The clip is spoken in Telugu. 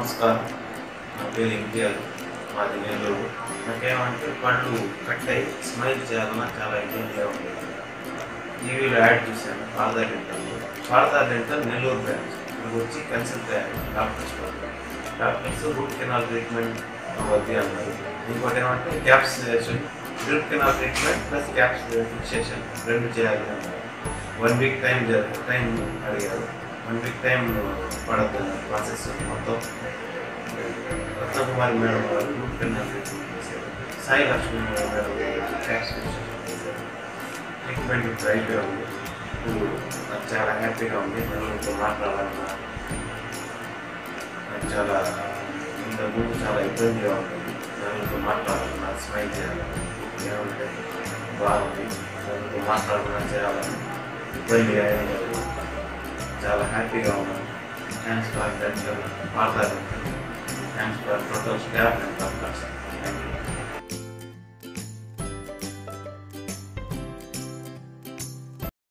నమస్కారం నా పేరు ఇంటియాల్ మాది నెల్లూరు నాకేమంటే పళ్ళు కట్ అయ్యి స్మైల్ చేయాలన్నా చాలా ఇబ్బందిగా ఉంది టీవీలో యాడ్ చూశాను Parada dental Parada dental Nellore branch ఇక్కడికి వచ్చి కన్సల్ట్ అయ్యాను డాక్టర్స్ వాళ్ళు డాక్టర్స్ రూట్ కెనాల్ ట్రీట్మెంట్ వద్ది అన్నారు ఇంకోటి ఏమంటే caps root canal treatment plus caps fixation రెండు చేయాలి అన్నారు వన్ వీక్ టైం టైం అడిగారు వన్ వీక్ టైం పడద్దు ప్రాసెస్ మొత్తం Ratnakumari madam garu root canal treatment చేశారు Sai Lakshmi madam garu caps fixation చేశారు ట్రీట్మెంట్ ఇప్పుడు అయిపోయి ఉంది ఇప్పుడు నాకు చాలా హ్యాపీగా ఉంది నలుగురితో మాట్లాడాలన్నా నాకు చాలా ఇంతకుముందు చాలా ఇబ్బందిగా ఉంది నలుగురితో మాట్లాడాలన్నా స్మైల్ చేయాలన్నా ఏమంటే బాగుంది నలుగురితో మాట్లాడాలన్నా చేయాలని ఇబ్బందిగా ఏం లేదు చాలా హ్యాపీగా ఉన్నాను థ్యాంక్స్ ఫర్ అటెన్షన్ మాట్లాడాలి thanks for total staff and doctors thank you